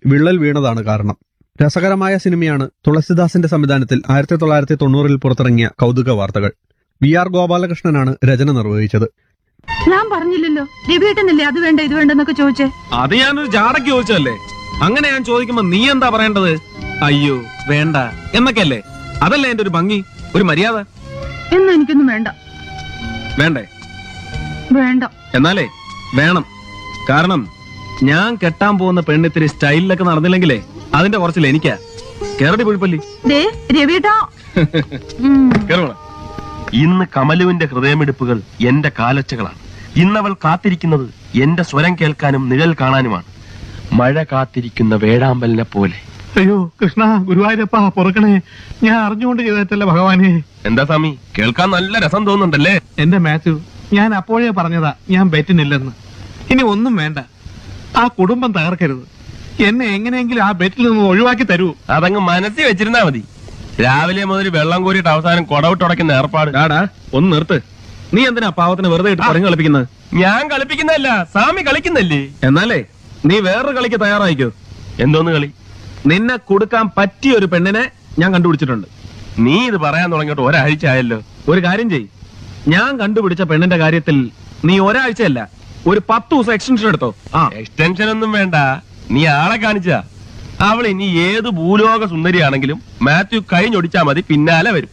വിള്ളൽ വീണതാണ് കാരണം രസകരമായ സിനിമയാണ് തുളസിദാസിന്റെ സംവിധാനത്തിൽ ആയിരത്തി തൊള്ളായിരത്തി തൊണ്ണൂറിൽ പുറത്തിറങ്ങിയ കൗതുക വാർത്തകൾ വി ആർ ഗോപാലകൃഷ്ണനാണ് രചന നിർവഹിച്ചത് ഞാൻ പറഞ്ഞില്ലല്ലോ രവിയേട്ടനല്ലേ അത് വേണ്ട ഇത് വേണ്ടെന്നൊക്കെ ചോദിച്ചേ അത് ഞാനൊരു ജാടയ്ക്ക് ചോദിച്ചതല്ലേ അങ്ങനെ ഞാൻ ചോദിക്കുമ്പോ നീ എന്താ പറയേണ്ടത് അയ്യോ വേണ്ട എന്നൊക്കെയല്ലേ അതല്ലേ എന്റെ ഒരു ഭംഗി ഒരു മര്യാദ എന്നാ എനിക്കൊന്നും വേണ്ട വേണ്ടേ വേണ്ട എന്നാലേ വേണം കാരണം ഞാൻ കെട്ടാൻ പോകുന്ന പെണ്ണിത്തിരി സ്റ്റൈലിലൊക്കെ നടന്നില്ലെങ്കിലേ അതിന്റെ കുറച്ചില്ല എനിക്കാ കേരടി പുഴുപ്പല്ലി ദേ രവിയേട്ടാ ഉം. കേരള ഇന്ന് കമലുവിന്റെ ഹൃദയമിടിപ്പുകൾ എന്റെ കാലച്ചകളാണ് ഇന്നവൾ കാത്തിരിക്കുന്നത് എന്റെ സ്വരം കേൾക്കാനും നിഴൽ കാണാനുമാണ് മഴ കാത്തിരിക്കുന്ന വേഴാമ്പലിനെ പോലെ അയ്യോ കൃഷ്ണ ഗുരുവായൂരപ്പ പൊറുക്കണേ ഞാൻ അറിഞ്ഞുകൊണ്ട് ചെയ്തിട്ടല്ല ഭഗവാനെ എന്താ സ്വാമി കേൾക്കാൻ നല്ല രസം തോന്നുന്നുണ്ടല്ലേ എന്റെ മാത്യു ഞാൻ അപ്പോഴേ പറഞ്ഞതാ ഞാൻ ബെറ്റിനില്ലെന്ന് ഇനി ഒന്നും വേണ്ട ആ കുടുംബം തകർക്കരുത് എന്നെ എങ്ങനെയെങ്കിലും ആ ബെറ്റിൽ നിന്ന് ഒഴിവാക്കി തരൂ അതങ്ങ് മനസ്സിൽ വെച്ചിരുന്നാ മതി രാവിലെ മുതൽ വെള്ളം കോരിയിട്ട് അവസാനം കൊടവിട്ടുടയ്ക്കുന്ന ഏർപ്പാട് ഡാടാ ഒന്ന് നിർത്ത് നീ എന്തിനാ പാവത്തിന് വെറുതെ ഇട്ട് പറഞ്ഞു കളിപ്പിക്കുന്നത് ഞാൻ കളിപ്പിക്കുന്നതല്ല സ്വാമി കളിക്കുന്നല്ലേ എന്നാലേ നീ വേറൊരു കളിക്ക് തയ്യാറായിക്കോ എന്തോന്ന് കളി നിന്നെ കൊടുക്കാൻ പറ്റിയ ഒരു പെണ്ണിനെ ഞാൻ കണ്ടുപിടിച്ചിട്ടുണ്ട് നീ ഇത് പറയാൻ തുടങ്ങിയിട്ട് ഒരാഴ്ച ആയല്ലോ ഒരു കാര്യം ചെയ് ഞാൻ കണ്ടുപിടിച്ച പെണ്ണിന്റെ കാര്യത്തിൽ നീ ഒരാഴ്ചയല്ല ഒരു പത്ത് ദിവസം എക്സ്റ്റൻഷൻ എടുത്തോ ആ എക്സ്റ്റൻഷൻ ഒന്നും വേണ്ട നീ ആളെ കാണിച്ചാ അവൾ ഇനി ഏത് ഭൂലോക സുന്ദരിയാണെങ്കിലും മാത്യു കഴിഞ്ഞൊടിച്ചാ മതി പിന്നാലെ വരും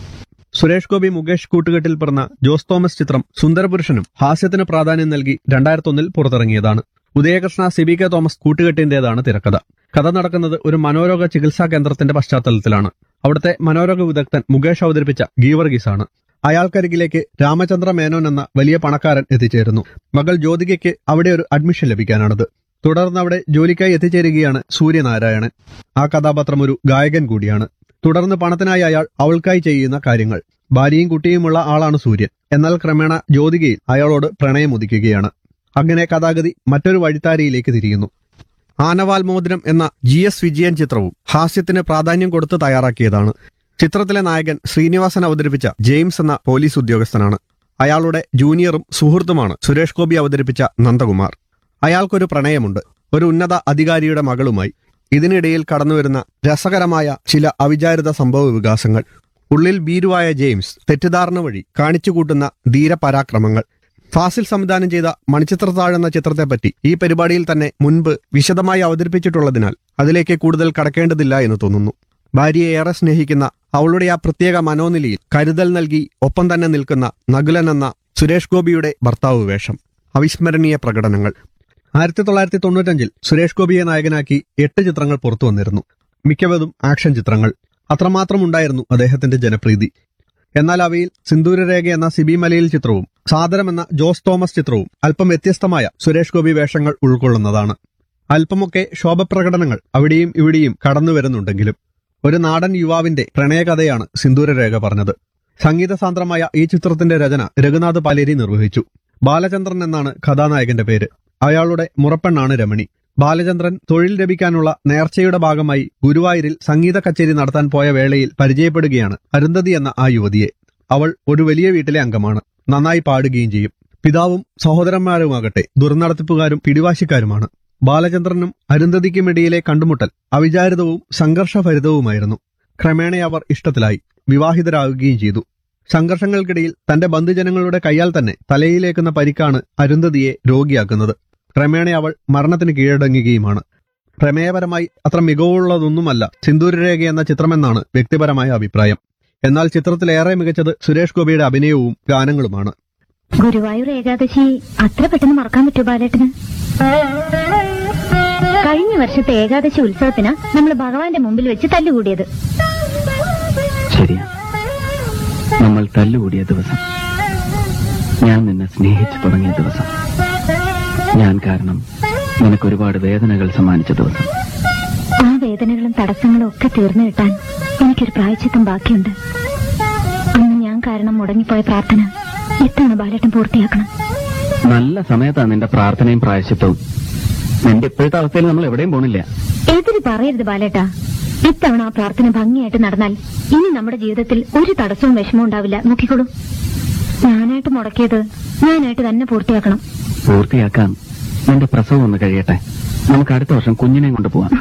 സുരേഷ് ഗോപി മുകേഷ് കൂട്ടുകെട്ടിൽ പിറന്ന ജോസ് തോമസ് ചിത്രം സുന്ദരപുരുഷനും ഹാസ്യത്തിന് പ്രാധാന്യം നൽകി രണ്ടായിരത്തൊന്നിൽ പുറത്തിറങ്ങിയതാണ് ഉദയകൃഷ്ണ സിബി കെ തോമസ് കൂട്ടുകെട്ടിന്റേതാണ് തിരക്കഥ കഥ നടക്കുന്നത് ഒരു മനോരോഗ ചികിത്സാ കേന്ദ്രത്തിന്റെ പശ്ചാത്തലത്തിലാണ് അവിടുത്തെ മനോരോഗ വിദഗ്ധൻ മുകേഷ് അവതരിപ്പിച്ച ഗീവർഗീസാണ് അയാൾക്കരികിലേക്ക് രാമചന്ദ്ര മേനോൻ എന്ന വലിയ പണക്കാരൻ എത്തിച്ചേരുന്നു മകൾ ജ്യോതികയ്ക്ക് അവിടെ ഒരു അഡ്മിഷൻ ലഭിക്കാനാണത് തുടർന്ന് അവിടെ ജോലിക്കായി എത്തിച്ചേരുകയാണ് സൂര്യനാരായണൻ ആ കഥാപാത്രം ഒരു ഗായകൻ കൂടിയാണ് തുടർന്ന് പണത്തിനായി അയാൾ അവൾക്കായി ചെയ്യുന്ന കാര്യങ്ങൾ ഭാര്യയും കുട്ടിയുമുള്ള ആളാണ് സൂര്യൻ എന്നാൽ ക്രമേണ ജ്യോതികയിൽ അയാളോട് പ്രണയം ഉദിക്കുകയാണ് അങ്ങനെ കഥാഗതി മറ്റൊരു വഴിത്താരിയിലേക്ക് തിരിയുന്നു ആനവാൽ മോതിരം എന്ന ജി എസ് വിജയൻ ചിത്രവും ഹാസ്യത്തിന് പ്രാധാന്യം കൊടുത്ത് തയ്യാറാക്കിയതാണ് ചിത്രത്തിലെ നായകൻ ശ്രീനിവാസൻ അവതരിപ്പിച്ച ജെയിംസ് എന്ന പോലീസ് ഉദ്യോഗസ്ഥനാണ് അയാളുടെ ജൂനിയറും സുഹൃത്തുമാണ് സുരേഷ് ഗോപി അവതരിപ്പിച്ച നന്ദകുമാർ അയാൾക്കൊരു പ്രണയമുണ്ട് ഒരു ഉന്നത അധികാരിയുടെ മകളുമായി ഇതിനിടയിൽ കടന്നുവരുന്ന രസകരമായ ചില അവിചാരിത സംഭവ വികാസങ്ങൾ ഉള്ളിൽ ഭീരുവായ ജെയിംസ് തെറ്റിദ്ധാരണ വഴി കാണിച്ചുകൂട്ടുന്ന ധീരപരാക്രമങ്ങൾ ഫാസിൽ സംവിധാനം ചെയ്ത മണിച്ചിത്രത്താഴ് എന്ന ചിത്രത്തെപ്പറ്റി ഈ പരിപാടിയിൽ തന്നെ മുൻപ് വിശദമായി അവതരിപ്പിച്ചിട്ടുള്ളതിനാൽ അതിലേക്ക് കൂടുതൽ കടക്കേണ്ടതില്ല എന്ന് തോന്നുന്നു ഭാര്യയെ ഏറെ സ്നേഹിക്കുന്ന അവളുടെ ആ പ്രത്യേക മനോനിലയിൽ കരുതൽ നൽകി ഒപ്പം തന്നെ നിൽക്കുന്ന നകുലൻ എന്ന സുരേഷ് ഗോപിയുടെ ഭർത്താവ് വേഷം അവിസ്മരണീയ പ്രകടനങ്ങൾ ആയിരത്തി തൊള്ളായിരത്തി തൊണ്ണൂറ്റഞ്ചിൽ സുരേഷ് ഗോപിയെ നായകനാക്കി എട്ട് ചിത്രങ്ങൾ പുറത്തു വന്നിരുന്നു മിക്കവതും ആക്ഷൻ ചിത്രങ്ങൾ അത്രമാത്രം ഉണ്ടായിരുന്നു അദ്ദേഹത്തിന്റെ ജനപ്രീതി എന്നാൽ അവയിൽ സിന്ദൂരരേഖ എന്ന സിബി മലയിൽ ചിത്രവും സാദരം എന്ന ജോസ് തോമസ് ചിത്രവും അല്പം വ്യത്യസ്തമായ സുരേഷ് ഗോപി വേഷങ്ങൾ ഉൾക്കൊള്ളുന്നതാണ് അല്പമൊക്കെ ശോഭപ്രകടനങ്ങൾ അവിടെയും ഇവിടെയും കടന്നു വരുന്നുണ്ടെങ്കിലും ഒരു നാടൻ യുവാവിന്റെ പ്രണയകഥയാണ് സിന്ദൂരരേഖ പറഞ്ഞത് സംഗീതസാന്ദ്രമായ ഈ ചിത്രത്തിന്റെ രചന രഘുനാഥ് പാലേരി നിർവഹിച്ചു ബാലചന്ദ്രൻ എന്നാണ് കഥാനായകന്റെ പേര് അയാളുടെ മുറപ്പെണ്ണാണ് രമണി ബാലചന്ദ്രൻ തൊഴിൽ ലഭിക്കാനുള്ള നേർച്ചയുടെ ഭാഗമായി ഗുരുവായൂരിൽ സംഗീത കച്ചേരി നടത്താൻ പോയ വേളയിൽ പരിചയപ്പെടുകയാണ് അരുന്ധതി എന്ന ആ യുവതിയെ അവൾ ഒരു വലിയ വീട്ടിലെ അംഗമാണ് നന്നായി പാടുകയും ചെയ്യും പിതാവും സഹോദരന്മാരുമാകട്ടെ ദുർനടത്തിപ്പുകാരും പിടിവാശിക്കാരുമാണ് ബാലചന്ദ്രനും അരുന്ധതിക്കുമിടയിലെ കണ്ടുമുട്ടൽ അവിചാരിതവും സംഘർഷഭരിതവുമായിരുന്നു ക്രമേണ അവർ ഇഷ്ടത്തിലായി വിവാഹിതരാകുകയും ചെയ്തു സംഘർഷങ്ങൾക്കിടയിൽ തന്റെ ബന്ധുജനങ്ങളുടെ കൈയാൽ തന്നെ തലയിലേക്കുന്ന പരിക്കാണ് അരുന്ധതിയെ രോഗിയാക്കുന്നത് ക്രമേണ അവൾ മരണത്തിന് കീഴടങ്ങുകയുമാണ് പ്രമേയപരമായി അത്ര മികവുള്ളതൊന്നുമല്ല സിന്ദൂരരേഖ എന്ന ചിത്രമെന്നാണ് വ്യക്തിപരമായ അഭിപ്രായം എന്നാൽ ചിത്രത്തിലേറെ മികച്ചത് സുരേഷ് ഗോപിയുടെ അഭിനയവും ഗാനങ്ങളുമാണ് ഗുരുവായൂർ ഏകാദശി അത്ര പെട്ടെന്ന് മറക്കാൻ പറ്റുമോ ബാലേട്ടന് കഴിഞ്ഞ വർഷത്തെ ഏകാദശി ഉത്സവത്തിന് നമ്മൾ ഭഗവാന്റെ മുമ്പിൽ വെച്ച് തല്ലുകൂടിയത് ശരിയാ നമ്മൾ തല്ലുകൂടിയ ദിവസം ഞാൻ നിന്നെ സ്നേഹിച്ചു തുടങ്ങിയ ദിവസം ഞാൻ കാരണം നിനക്ക് ഒരുപാട് വേദനകൾ സമ്മാനിച്ച ദിവസം ആ വേദനകളും തടസ്സങ്ങളും ഒക്കെ തീർന്നു കിട്ടാൻ എനിക്കൊരു പ്രായച്ചിത്തം ബാക്കിയുണ്ട് അന്ന് ഞാൻ കാരണം മുടങ്ങിപ്പോയ പ്രാർത്ഥന ഇത്തവണ ബാലേട്ടൻ പൂർത്തിയാക്കണം നല്ല സമയത്താണ് നിന്റെ പ്രാർത്ഥനയും പ്രായശ്ചിത്തവും നിന്റെ ഇപ്പോഴത്തെ അവസ്ഥയിൽ നമ്മൾ എവിടെയും പോണില്ല എതിര് പറയരുത് ബാലേട്ടാ ഇത്തവണ ആ പ്രാർത്ഥന ഭംഗിയായിട്ട് നടന്നാൽ ഇനി നമ്മുടെ ജീവിതത്തിൽ ഒരു തടസ്സവും വിഷമവും ഉണ്ടാവില്ല നോക്കിക്കോളൂ ഞാനായിട്ട് മുടക്കിയത് ഞാനായിട്ട് തന്നെ പൂർത്തിയാക്കണം പൂർത്തിയാക്കാൻ നിന്റെ പ്രസവം ഒന്ന് കഴിയട്ടെ നമുക്ക് അടുത്ത വർഷം കുഞ്ഞിനെയും കൊണ്ടുപോവാം